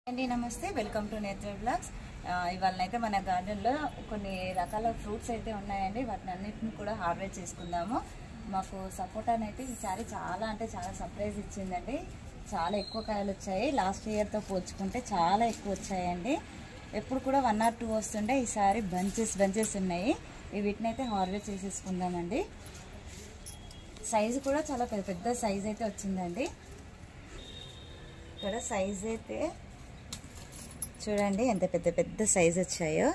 అండి నమస్తే welcome to నేత్ర బ్లాగ్స్ ఇవాళ అయితే మన గార్డెన్లో కొన్ని రకాల ఫ్రూట్స్ అయితే ఉన్నాయండి వాటిని అన్నిటిని కూడా హార్వెస్ట్ చేసుకుందాము మాకు సపోటాని అయితే ఈసారి చాలా అంటే చాలా సర్ప్రైజ్ ఇచ్చిందండి చాలా ఎక్కువ కాయలు వచ్చాయి లాస్ట్ ఇయర్తో పోల్చుకుంటే చాలా ఎక్కువ వచ్చాయండి ఎప్పుడు కూడా వన్ ఆర్ టూ వస్తుండే ఈసారి బంచెస్ బంచెస్ ఉన్నాయి ఈ వీటిని అయితే హార్వెస్ట్ చేసేసుకుందామండి సైజు కూడా చాలా పెద్ద పెద్ద సైజ్ అయితే వచ్చిందండి ఇక్కడ సైజ్ అయితే చూడండి ఎంత పెద్ద పెద్ద సైజ్ వచ్చాయో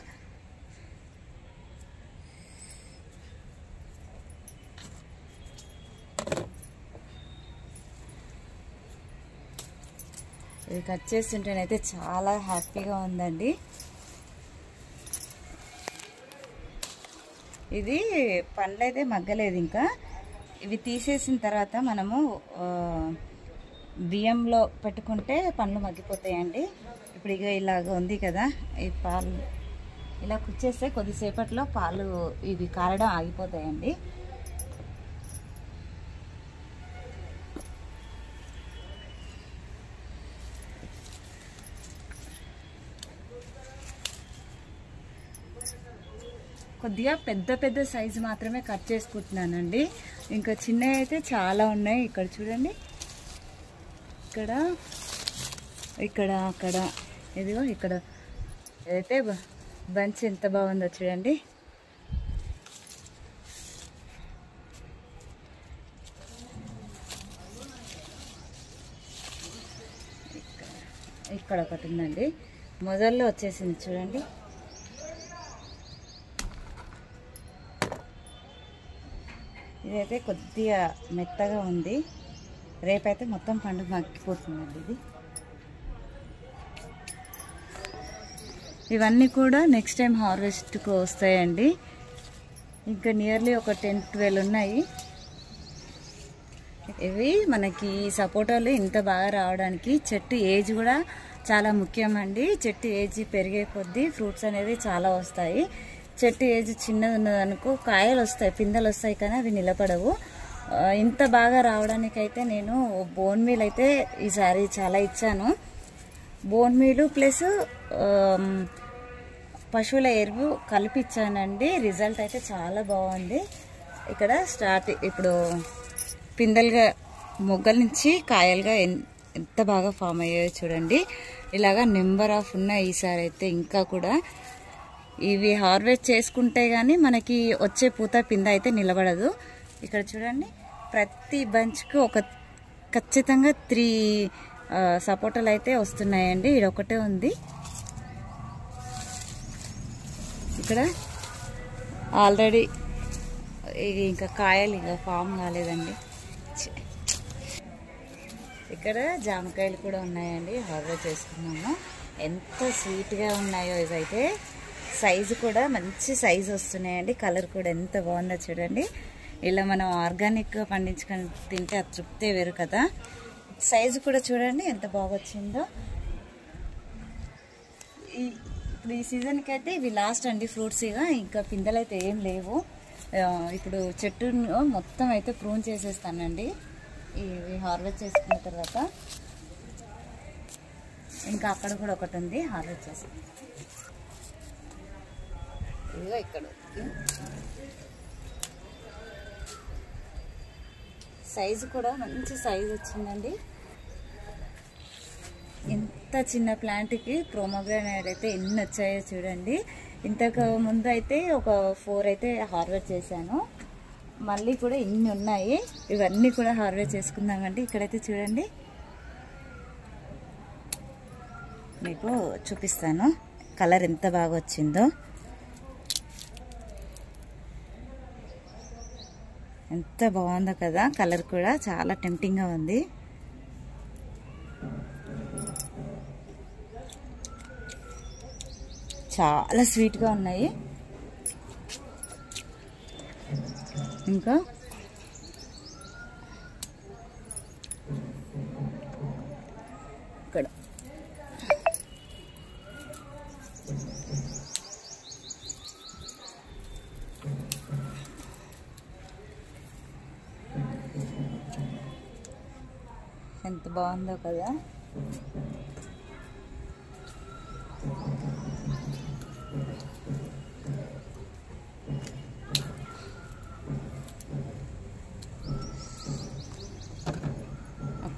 ఇది కట్ చేస్తుంటేనైతే చాలా హ్యాపీగా ఉందండి ఇది పండ్లు అయితే మగ్గలేదు ఇంకా ఇవి తీసేసిన తర్వాత మనము ఆ, బియ్యంలో పెట్టుకుంటే పండ్లు మగ్గిపోతాయండి ఇప్పుడు ఇక ఇలాగ ఉంది కదా ఈ పాలు ఇలా కుచ్చేస్తే కొద్దిసేపట్లో పాలు ఇవి కారడం ఆగిపోతాయండి కొద్దిగా పెద్ద పెద్ద సైజు మాత్రమే కట్ చేసుకుంటున్నానండి ఇంకా చిన్నవి అయితే చాలా ఉన్నాయి ఇక్కడ చూడండి ఇక్కడ ఇక్కడ అక్కడ ఇదిగో ఇక్కడ అయితే బంచ్ ఎంత బాగుందో చూడండి ఇక్కడ- ఇక్కడ ఒకటి ఉందండి మొదల్లో వచ్చేసింది చూడండి ఇదైతే కొద్దిగా మెత్తగా ఉంది రేపైతే మొత్తం పండు మగ్గిపోతుందండి ఇది ఇవన్నీ కూడా నెక్స్ట్ టైం హార్వెస్ట్కి వస్తాయండి ఇంకా నియర్లీ ఒక టెన్ ట్వెల్వ్ ఉన్నాయి ఇవి మనకి సపోటాలు ఇంత బాగా రావడానికి చెట్టు ఏజ్ కూడా చాలా ముఖ్యమండి చెట్టు ఏజ్ పెరిగే కొద్దీ ఫ్రూట్స్ అనేది చాలా వస్తాయి చెట్టు ఏజ్ చిన్నది ఉన్నదనుకో కాయలు వస్తాయి పిందెలు వస్తాయి కానీ అవి నిలబడవు ఆ, ఇంత బాగా రావడానికైతే నేను బోన్ మీల్ అయితే ఈసారి చాలా ఇచ్చాను బోన్ మీలు ప్లస్ ఆమ్, పశువుల ఎరువు కలిపి ఇచ్చానండి రిజల్ట్ అయితే చాలా బాగుంది ఇక్కడ స్టార్ట్ ఇప్పుడు పిందెలుగా మొగ్గల నుంచి కాయలుగా ఎన్- ఎంత బాగా ఫామ్ అయ్యాయో చూడండి ఇలాగా నెంబర్ ఆఫ్ ఉన్నాయి ఈసారి అయితే ఇంకా కూడా ఇవి హార్వెస్ట్ చేసుకుంటే గానీ మనకి వచ్చే పూత పింద అయితే నిలబడదు ఇక్కడ చూడండి ప్రతి బంచ్కి ఒక ఖచ్చితంగా త్రీ సపోటాలు అయితే వస్తున్నాయండి ఇది ఒకటే ఉంది ఇక్కడ ఆల్రెడీ ఇది ఇంకా కాయలు ఇంకా ఫామ్ కాలేదండి ఛీ. ఇక్కడ జామకాయలు కూడా ఉన్నాయండి హార్వెస్ట్ చేసుకున్నాము ఎంత స్వీట్గా ఉన్నాయో ఇవైతే సైజు కూడా మంచి సైజు వస్తున్నాయండి కలర్ కూడా ఎంత బాగుందో చూడండి ఇలా మనం ఆర్గానిక్గా పండించుకొని తింటే ఆ తృప్తే వేరు కదా సైజు కూడా చూడండి ఎంత బాగా వచ్చిందో ఈ ఇప్పుడు ఈ సీజన్కి అయితే ఇవి లాస్ట్ అండి ఫ్రూట్స్ ఇక ఇంకా పిందెలు అయితే ఏం లేవు ఆ, ఇప్పుడు చెట్టును మొత్తం అయితే ప్రూన్ చేసేస్తానండి ఇవి హార్వెస్ట్ చేసుకున్న తర్వాత ఇంకా అక్కడ కూడా ఒకటి ఉంది హార్వెస్ట్ చేసి ఇదిగో ఇక్కడ ఉంది. సైజు కూడా మంచి సైజు వచ్చిందండి ఎంత చిన్న ప్లాంట్కి ప్రోమోగ్రానైట్ అయితే ఎన్ని వచ్చాయో చూడండి ఇంతకు ముందు అయితే ఒక ఫోర్ అయితే హార్వెస్ట్ చేశాను మళ్ళీ కూడా ఇన్ని ఉన్నాయి ఇవన్నీ కూడా హార్వెస్ట్ చేసుకుందామండి ఇక్కడైతే చూడండి మీకు చూపిస్తాను కలర్ ఎంత బాగా వచ్చిందో ఎంత బాగుందో కదా కలర్ కూడా చాలా టెంప్టింగ్గా ఉంది చాలా స్వీట్గా ఉన్నాయి ఇంకా ఇక్కడ ఎంత బాగుందో కదా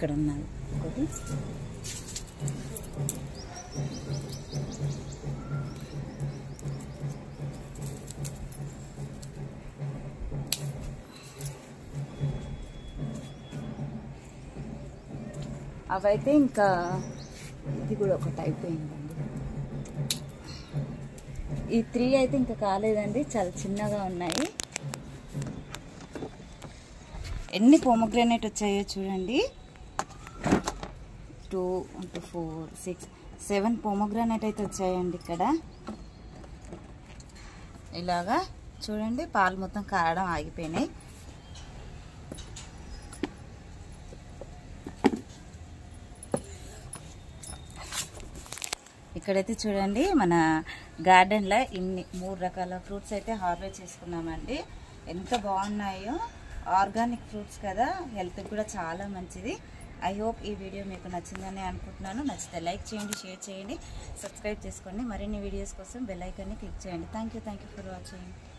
ఇక్కడ ఉన్నది ఒకటి అవైతే ఇంకా ఇది కూడా ఒకటి అయిపోయిందండి ఈ త్రీ అయితే ఇంకా కాలేదండి చాలా చిన్నగా ఉన్నాయి ఎన్ని పోమగ్రానైట్ వచ్చాయో చూడండి two two four six seven pomegranate అయితే వచ్చాయండి ఇక్కడ ఇలాగా చూడండి పాలు మొత్తం కారడం ఆగిపోయినాయి ఇక్కడైతే చూడండి మన గార్డెన్లో ఇన్ని మూడు రకాల ఫ్రూట్స్ అయితే హార్వెస్ట్ చేసుకున్నామండి ఎంత బాగున్నాయో ఆర్గానిక్ ఫ్రూట్స్ కదా హెల్త్కి కూడా చాలా మంచిది ఐ హోప్ ఈ వీడియో మీకు నచ్చిందని అనుకుంటున్నాను నచ్చితే లైక్ చేయండి షేర్ చేయండి సబ్స్క్రైబ్ చేసుకోండి మరిన్ని వీడియోస్ కోసం బెల్ ఐకాన్ని క్లిక్ చేయండి thank you thank you for watching